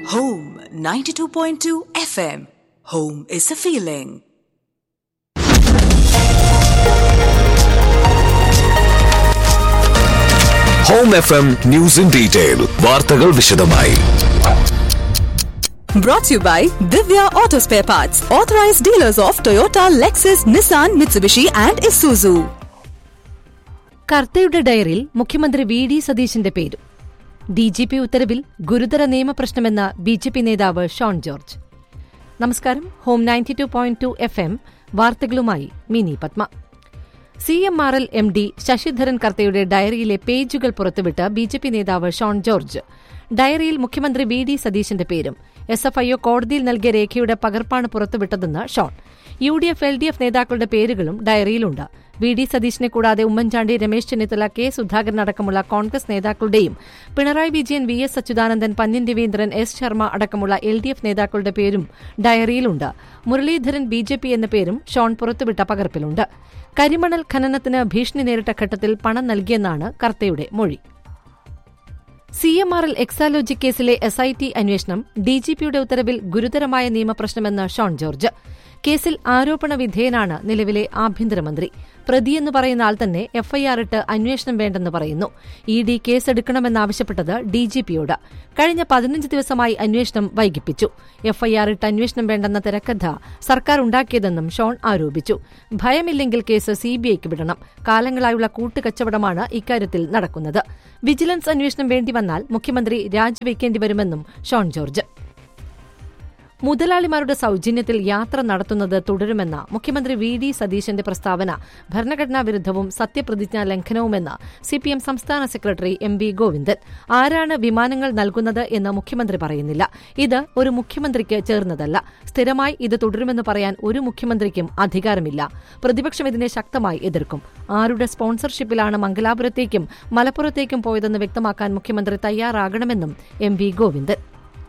Home 92.2 FM. Home is a feeling. Home F M news in detail വാർത്തകൾ വിശദമായി Brought to you by Divya Auto Spare Parts, authorized dealers of Toyota, Lexus, Nissan, Mitsubishi, and Isuzu. കർത്തയുടെ ഡയറിയിൽ മുഖ്യമന്ത്രി V D സതീശന്റെ പേരും D G P ഉത്തരവിൽ ഗുരുതര നിയമപ്രശ്നമെന്ന B J P നേതാവ് ഷോൺ ജോർജ് നമസ്കാരം home ninety two point two F M വാർത്തകളുമായി Mini Padma C M R L M D Sasidharan കർത്തയുടെ ഡയറിയിലെ പേജുകൾ പുറത്തുവിട്ട ബി ജെ പി നേതാവ് ഷോൺ ജോർജ് ഡയറിയിൽ മുഖ്യമന്ത്രി വി ഡി സതീശന്റെ പേരും എസ് എഫ് ഐഒ കോടതിയിൽ നൽകിയ രേഖയുടെ പകർപ്പാണ് പുറത്തുവിട്ടതെന്ന് Shone U D F L D F നേതാക്കളുടെ പേരുകളും ഡയറിയിലുണ്ട് വി ഡി സതീശനെ കൂടാതെ ഉമ്മൻചാണ്ടി രമേശ് ചെന്നിത്തല കെ സുധാകരൻ അടക്കമുള്ള കോൺഗ്രസ് നേതാക്കളുടെയും Pinarayi Vijayan V S Achuthanandan Pannyan Raveendran S Sharma അടക്കമുള്ള എൽ ഡി എഫ് നേതാക്കളുടെ പേരും ഡയറിയിലുണ്ട് മുരളീധരൻ ബി ജെ പി എന്ന പേരും ഷോൺ പുറത്തുവിട്ട പകർപ്പിലുണ്ട് കരിമണൽ ഖനനത്തിന് ഭീഷണി നേരിട്ട ഘട്ടത്തിൽ പണം നൽകിയെന്നാണ് കർത്തയുടെ മൊഴി C M R L Exalogic കേസിലെ എസ് ഐ ടി അന്വേഷണം ഡിജിപിയുടെ ഉത്തരവിൽ ഗുരുതരമായ നിയമപ്രശ്നമെന്ന് ഷോൺ ജോർജ് കേസിൽ ആരോപണ വിധേയനാണ് നിലവിലെ ആഭ്യന്തരമന്ത്രി പ്രതിയെന്ന് പറയുന്ന ആൾ തന്നെ എഫ്ഐആർ ഇട്ട് അന്വേഷണം വേണ്ടെന്ന് പറയുന്നു ഇ ഡി കേസെടുക്കണമെന്നാവശ്യപ്പെട്ടത് ഡിജിപിയോട് കഴിഞ്ഞ പതിനഞ്ച് ദിവസമായി അന്വേഷണം വൈകിപ്പിച്ചു എഫ്ഐആർ ഇട്ട് അന്വേഷണം വേണ്ടെന്ന തിരക്കഥ സർക്കാർ ഉണ്ടാക്കിയതെന്നും ഷോൺ ആരോപിച്ചു ഭയമില്ലെങ്കിൽ കേസ് സിബിഐക്ക് വിടണം കാലങ്ങളായുള്ള കൂട്ടുകച്ചവടമാണ് ഇക്കാര്യത്തിൽ നടക്കുന്നത് വിജിലൻസ് അന്വേഷണം വേണ്ടിവന്നാൽ മുഖ്യമന്ത്രി രാജിവെക്കേണ്ടി വരുമെന്നും ഷോൺ ജോർജ് മുതലാളിമാരുടെ സൌജന്യത്തിൽ യാത്ര നടത്തുന്നത് തുടരുമെന്ന മുഖ്യമന്ത്രി വി ഡി സതീശന്റെ പ്രസ്താവന ഭരണഘടനാ വിരുദ്ധവും സത്യപ്രതിജ്ഞാ ലംഘനവുമെന്ന് സിപിഎം സംസ്ഥാന സെക്രട്ടറി എം വി ഗോവിന്ദൻ ആരാണ് വിമാനങ്ങൾ നൽകുന്നത് എന്ന് മുഖ്യമന്ത്രി പറയുന്നില്ല ഇത് ഒരു മുഖ്യമന്ത്രിക്ക് ചേർന്നതല്ല സ്ഥിരമായി ഇത് തുടരുമെന്ന് പറയാൻ ഒരു മുഖ്യമന്ത്രിക്കും അധികാരമില്ല പ്രതിപക്ഷം ഇതിനെ ശക്തമായി എതിർക്കും ആരുടെ സ്പോൺസർഷിപ്പിലാണ് മംഗലാപുരത്തേക്കും മലപ്പുറത്തേക്കും പോയതെന്ന് വ്യക്തമാക്കാൻ മുഖ്യമന്ത്രി തയ്യാറാകണമെന്നും എം വി ഗോവിന്ദൻ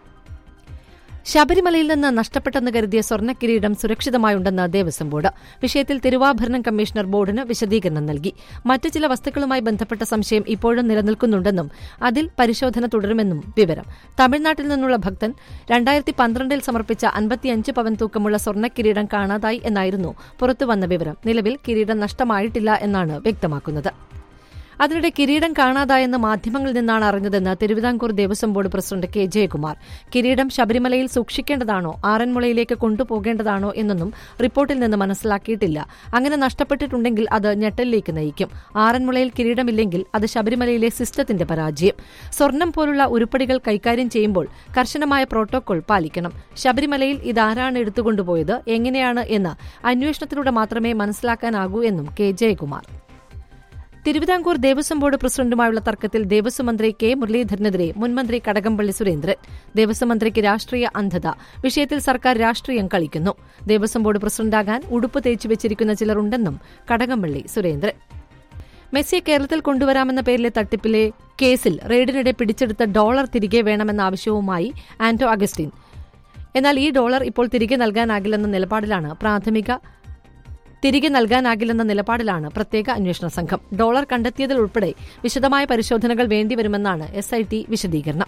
ശബരിമലയിൽ നിന്ന് നഷ്ടപ്പെട്ടെന്ന് കരുതിയ സ്വർണ്ണക്കിരീടം സുരക്ഷിതമായുണ്ടെന്ന് ദേവസ്വം ബോർഡ് വിഷയത്തിൽ തിരുവാഭരണം കമ്മീഷണർ ബോർഡിന് വിശദീകരണം നൽകി മറ്റ് ചില വസ്തുക്കളുമായി ബന്ധപ്പെട്ട സംശയം ഇപ്പോഴും നിലനിൽക്കുന്നുണ്ടെന്നും അതിൽ പരിശോധന തുടരുമെന്നും വിവരം തമിഴ്നാട്ടിൽ നിന്നുള്ള ഭക്തൻ രണ്ടായിരത്തി പന്ത്രണ്ടിൽ സമർപ്പിച്ച അൻപത്തിയഞ്ച് പവൻ തൂക്കമുള്ള സ്വർണ്ണക്കിരീടം കാണാതായി എന്നായിരുന്നു പുറത്തുവന്ന വിവരം നിലവിൽ കിരീടം നഷ്ടമായിട്ടില്ല എന്നാണ് വ്യക്തമാക്കുന്നത് അതിനിടെ കിരീടം കാണാതായെന്ന് മാധ്യമങ്ങളിൽ നിന്നാണ് അറിഞ്ഞതെന്ന് Thiruvithamkoor Devaswom board president K Jayakumar കിരീടം ശബരിമലയിൽ സൂക്ഷിക്കേണ്ടതാണോ ആറന്മുളയിലേക്ക് കൊണ്ടുപോകേണ്ടതാണോ എന്നൊന്നും റിപ്പോർട്ടിൽ നിന്ന് മനസ്സിലാക്കിയിട്ടില്ല അങ്ങനെ നഷ്ടപ്പെട്ടിട്ടുണ്ടെങ്കിൽ അത് ഞെട്ടലിലേക്ക് നയിക്കും ആറന്മുളയിൽ കിരീടമില്ലെങ്കിൽ അത് ശബരിമലയിലെ സിസ്റ്റത്തിന്റെ പരാജയം സ്വർണം പോലുള്ള ഉരുപ്പടികൾ കൈകാര്യം ചെയ്യുമ്പോൾ കർശനമായ പ്രോട്ടോകോൾ പാലിക്കണം ശബരിമലയിൽ ഇതാരാണ് എടുത്തുകൊണ്ടുപോയത് എങ്ങനെയാണ് എന്ന് അന്വേഷണത്തിലൂടെ മാത്രമേ മനസ്സിലാക്കാനാകൂ എന്നും കെ ജയകുമാർ തിരുവിതാംകൂർ ദേവസ്വം ബോർഡ് പ്രസിഡന്റുമായുള്ള തർക്കത്തിൽ ദേവസ്വം മന്ത്രി കെ മുരളീധരനെതിരെ മുൻമന്ത്രി കടകംപള്ളി സുരേന്ദ്രൻ ദേവസ്വം മന്ത്രിക്ക് രാഷ്ട്രീയ അന്ധത വിഷയത്തിൽ സർക്കാർ രാഷ്ട്രീയം കളിക്കുന്നു ദേവസ്വം ബോർഡ് പ്രസിഡന്റാകാൻ ഉടുപ്പ് തേച്ചുവെച്ചിരിക്കുന്ന ചിലരുണ്ടെന്നും കടകംപള്ളി സുരേന്ദ്രൻ മെസ്സിയെ കേരളത്തിൽ കൊണ്ടുവരാമെന്ന പേരിലെ തട്ടിപ്പിലെ കേസിൽ റെയ്ഡിനിടെ പിടിച്ചെടുത്ത ഡോളർ തിരികെ വേണമെന്ന ആവശ്യവുമായി ആന്റോ അഗസ്റ്റിൻ എന്നാൽ ഈ ഡോളർ ഇപ്പോൾ തിരികെ നൽകാനാകില്ലെന്ന നിലപാടിലാണ് പ്രാഥമിക തിരികെ നൽകാനാകില്ലെന്ന നിലപാടിലാണ് പ്രത്യേക അന്വേഷണ സംഘം ഡോളർ കണ്ടെത്തിയതിൽ ഉൾപ്പെടെ വിശദമായ പരിശോധനകൾ വേണ്ടിവരുമെന്നാണ് എസ് ഐ ടി വിശദീകരണം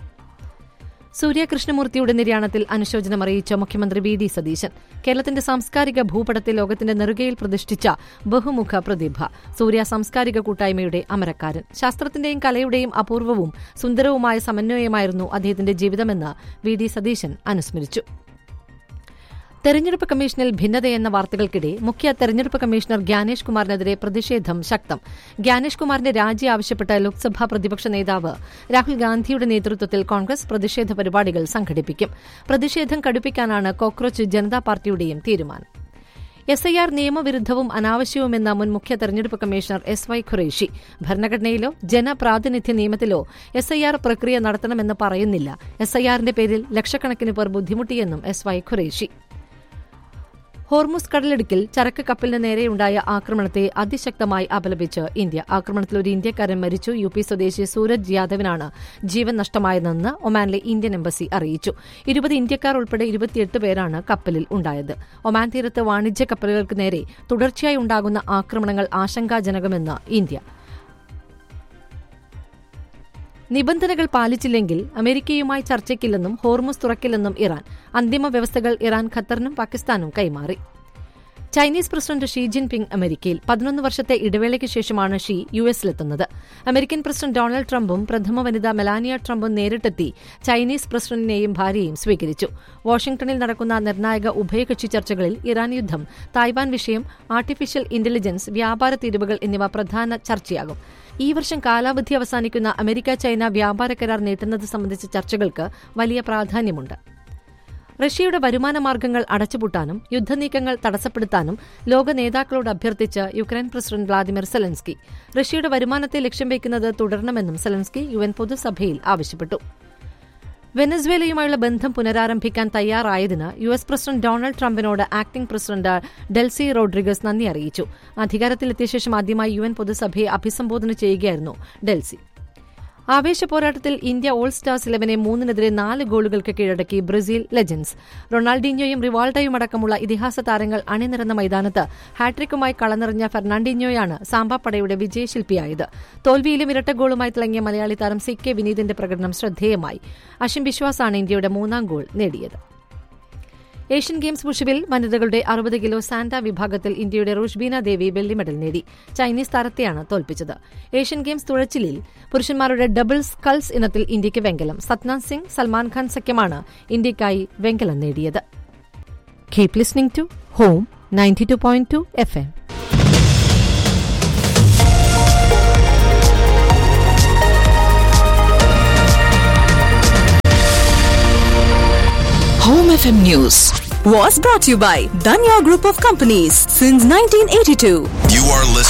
സൂര്യ കൃഷ്ണമൂർത്തിയുടെ നിര്യാണത്തിൽ അനുശോചനം അറിയിച്ച മുഖ്യമന്ത്രി വി ഡി സതീശൻ കേരളത്തിന്റെ സാംസ്കാരിക ഭൂപടത്തിൽ ലോകത്തിന്റെ നെറുകയിൽ പ്രതിഷ്ഠിച്ച ബഹുമുഖ പ്രതിഭ സൂര്യ സാംസ്കാരിക കൂട്ടായ്മയുടെ അമരക്കാരൻ ശാസ്ത്രത്തിന്റെയും കലയുടെയും അപൂർവവും സുന്ദരവുമായ സമന്വയമായിരുന്നു അദ്ദേഹത്തിന്റെ ജീവിതമെന്ന് വി ഡി സതീശൻ അനുസ്മരിച്ചു തെരഞ്ഞെടുപ്പ് കമ്മീഷനിൽ ഭിന്നതയെന്ന വാർത്തകൾക്കിടെ മുഖ്യ തെരഞ്ഞെടുപ്പ് കമ്മീഷണർ ഗ്യാനേഷ് കുമാറിനെതിരെ പ്രതിഷേധം ശക്തം ഗ്യാനേഷ് കുമാറിന്റെ രാജി ആവശ്യപ്പെട്ട ലോക്സഭാ പ്രതിപക്ഷ നേതാവ് രാഹുൽ ഗാന്ധിയുടെ നേതൃത്വത്തിൽ കോൺഗ്രസ് പ്രതിഷേധ പരിപാടികൾ സംഘടിപ്പിക്കും പ്രതിഷേധം കടുപ്പിക്കാനാണ് കോക്രോച്ച് ജനതാ പാർട്ടിയുടെയും തീരുമാനം എസ് ഐ ആർ നിയമവിരുദ്ധവും അനാവശ്യവുമെന്ന മുൻ മുഖ്യ തെരഞ്ഞെടുപ്പ് കമ്മീഷണർ എസ് വൈ ഖുറേഷി ഭരണഘടനയിലോ ജനപ്രാതിനിധ്യ നിയമത്തിലോ എസ് ഐ ആർ പ്രക്രിയ നടത്തണമെന്ന് പറയുന്നില്ല എസ് ഐ ആറിന്റെ പേരിൽ ലക്ഷക്കണക്കിന് പേർ ബുദ്ധിമുട്ടിയെന്നും എസ് വൈ ഖുറേഷി ഹോർമുസ് കടലിടുക്കിൽ ചരക്ക് കപ്പലിന് നേരെയുണ്ടായ ആക്രമണത്തെ അതിശക്തമായി അപലപിച്ച് ഇന്ത്യ ആക്രമണത്തിൽ ഒരു ഇന്ത്യക്കാരൻ മരിച്ചു യു പി സ്വദേശി സൂരജ് യാദവിനാണ് ജീവൻ നഷ്ടമായതെന്ന് ഒമാനിലെ ഇന്ത്യൻ എംബസി അറിയിച്ചു ഇരുപത് ഇന്ത്യക്കാർ ഉൾപ്പെടെ ഇരുപത്തിയെട്ട് പേരാണ് കപ്പലിൽ ഉണ്ടായത് ഒമാൻ തീരത്ത് വാണിജ്യ കപ്പലുകൾക്ക് നേരെ തുടർച്ചയായി ഉണ്ടാകുന്ന ആക്രമണങ്ങൾ ആശങ്കാജനകമെന്ന് ഇന്ത്യ നിബന്ധനകൾ പാലിച്ചില്ലെങ്കിൽ അമേരിക്കയുമായി ചർച്ചയ്ക്കില്ലെന്നും ഹോർമുസ് തുറക്കില്ലെന്നും ഇറാൻ അന്തിമ വ്യവസ്ഥകൾ ഇറാൻ ഖത്തറിനും പാകിസ്ഥാനും കൈമാറി ചൈനീസ് പ്രസിഡന്റ് ഷീ ജിൻപിങ് അമേരിക്കയിൽ പതിനൊന്ന് വർഷത്തെ ഇടവേളയ്ക്ക് ശേഷമാണ് ഷീ യു എസിലെത്തുന്നത് അമേരിക്കൻ പ്രസിഡന്റ് ഡൊണാൾഡ് ട്രംപും പ്രഥമ വനിത മെലാനിയ ട്രംപും നേരിട്ടെത്തി ചൈനീസ് പ്രസിഡന്റിനെയും ഭാര്യയെയും സ്വീകരിച്ചു വാഷിംഗ്ടണിൽ നടക്കുന്ന നിർണായക ഉഭയകക്ഷി ചർച്ചകളിൽ ഇറാൻ യുദ്ധം തായ്വാൻ വിഷയം ആർട്ടിഫിഷ്യൽ ഇന്റലിജൻസ് വ്യാപാര തീരുവകൾ എന്നിവ പ്രധാന ചർച്ചയാകും ഈ വർഷം കാലാവധി അവസാനിക്കുന്ന അമേരിക്ക ചൈന വ്യാപാര കരാർ നീട്ടുന്നത് സംബന്ധിച്ച ചർച്ചകൾക്ക് വലിയ പ്രാധാന്യമുണ്ട് റഷ്യയുടെ വരുമാന മാർഗങ്ങൾ അടച്ചുപൂട്ടാനും യുദ്ധനീക്കങ്ങൾ തടസ്സപ്പെടുത്താനും ലോക നേതാക്കളോട് അഭ്യർത്ഥിച്ച് യുക്രൈൻ പ്രസിഡന്റ് വ്ളാദിമിർ സെലൻസ്കി റഷ്യയുടെ വരുമാനത്തെ ലക്ഷ്യം വയ്ക്കുന്നത് തുടരണമെന്നും സെലൻസ്കി യു എൻ പൊതുസഭയിൽ ആവശ്യപ്പെട്ടു വെനസ്വേലയുമായുള്ള ബന്ധം പുനരാരംഭിക്കാൻ തയ്യാറായതിന് യു എസ് പ്രസിഡന്റ് ഡൊണാൾഡ് ട്രംപിനോട് ആക്ടിംഗ് പ്രസിഡന്റ് ഡെൽസി റോഡ്രിഗസ് നന്ദി അറിയിച്ചു അധികാരത്തിലെത്തിയ ശേഷം ആദ്യമായി യു എൻ പൊതുസഭയെ അഭിസംബോധന ചെയ്യുകയായിരുന്നു ഡെൽസി ആവേശ പോരാട്ടത്തിൽ ഇന്ത്യ ഓൾ സ്റ്റാർസ് ഇലവനെ മൂന്നിനെതിരെ നാല് ഗോളുകൾക്ക് കീഴടക്കി ബ്രസീൽ ലെജൻസ് റൊണാൾഡീഞ്ഞോയും റിവാൾഡോയും അടക്കമുള്ള ഇതിഹാസ താരങ്ങൾ അണിനിരന്ന മൈതാനത്ത് ഹാട്രിക്കുമായി കളനിറഞ്ഞ ഫെർണാണ്ടിഞ്ഞോയാണ് സാമ്പാപ്പടയുടെ വിജയശില്പിയായത് തോൽവിയിലും ഇരട്ട ഗോളുമായി തിളങ്ങിയ മലയാളി താരം സി കെ വിനീതിന്റെ പ്രകടനം ശ്രദ്ധേയമായി അഷിം വിശ്വാസാണ് ഇന്ത്യയുടെ മൂന്നാം ഗോൾ നേടിയത് ഏഷ്യൻ ഗെയിംസ് വുഷുവിൽ വനിതകളുടെ അറുപത് കിലോ സാന്റ വിഭാഗത്തിൽ ഇന്ത്യയുടെ റുഷ്ബീന ദേവി വെള്ളി മെഡൽ നേടി ചൈനീസ് താരത്തെയാണ് തോൽപ്പിച്ചത് ഏഷ്യൻ ഗെയിംസ് തുഴച്ചിലിൽ പുരുഷന്മാരുടെ ഡബിൾ സ്കൾസ് ഇനത്തിൽ ഇന്ത്യയ്ക്ക് വെങ്കലം സത്നാഥ് സിംഗ് സൽമാൻ ഖാൻ സഖ്യമാണ് ഇന്ത്യയ്ക്കായി വെങ്കലം നേടിയത് keep listening to home ninety two point two F M Home FM News was brought to you by Danya Group of Companies since 1982. You are listening.